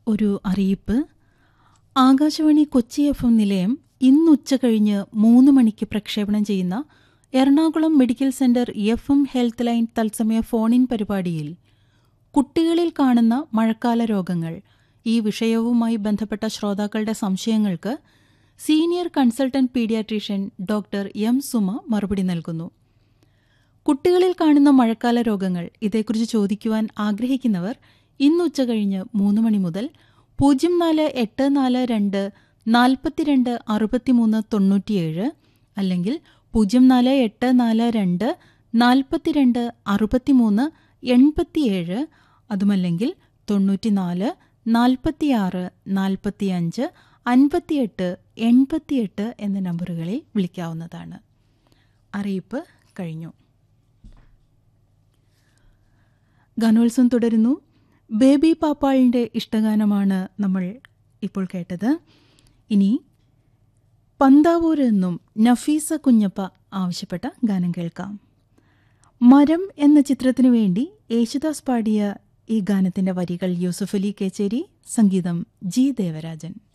ഒരു അറിയിപ്പ് Akashvani Kochi F M നിലയം ഇന്ന് ഉച്ച കഴിഞ്ഞ് മൂന്ന് മണിക്ക് പ്രക്ഷേപണം ചെയ്യുന്ന Ernakulam medical centre F M health line തത്സമയ ഫോണിൻ പരിപാടിയിൽ കുട്ടികളിൽ കാണുന്ന മഴക്കാല രോഗങ്ങൾ ഈ വിഷയവുമായി ബന്ധപ്പെട്ട ശ്രോതാക്കളുടെ സംശയങ്ങൾക്ക് senior consultant paediatrician doctor M Suma മറുപടി നൽകുന്നു കുട്ടികളിൽ കാണുന്ന മഴക്കാല രോഗങ്ങൾ ഇതേക്കുറിച്ച് ചോദിക്കുവാൻ ആഗ്രഹിക്കുന്നവർ ഇന്ന് ഉച്ച കഴിഞ്ഞ് മൂന്ന് മണി മുതൽ പൂജ്യം നാല് എട്ട് നാല് രണ്ട് നാൽപ്പത്തിരണ്ട് അറുപത്തിമൂന്ന് തൊണ്ണൂറ്റിയേഴ് അല്ലെങ്കിൽ പൂജ്യം നാല് എട്ട് നാല് രണ്ട് നാൽപ്പത്തിരണ്ട് അറുപത്തിമൂന്ന് എൺപത്തിയേഴ് അതുമല്ലെങ്കിൽ തൊണ്ണൂറ്റിനാല് നാൽപ്പത്തിയാറ് നാൽപ്പത്തിയഞ്ച് അൻപത്തിയെട്ട് എൺപത്തിയെട്ട് എന്ന നമ്പറുകളിൽ വിളിക്കാവുന്നതാണ് അറിയിപ്പ് കഴിഞ്ഞു ഗാനോത്സവം തുടരുന്നു ബേബി പാപ്പാളിൻ്റെ ഇഷ്ടഗാനമാണ് നമ്മൾ ഇപ്പോൾ കേട്ടത് ഇനി പന്താവൂർ എന്നും നഫീസ കുഞ്ഞപ്പ ആവശ്യപ്പെട്ട ഗാനം കേൾക്കാം മരം എന്ന ചിത്രത്തിനു വേണ്ടി യേശുദാസ് പാടിയ ഈ ഗാനത്തിന്റെ വരികൾ യൂസുഫ് അലി കേച്ചേരി സംഗീതം ജി ദേവരാജൻ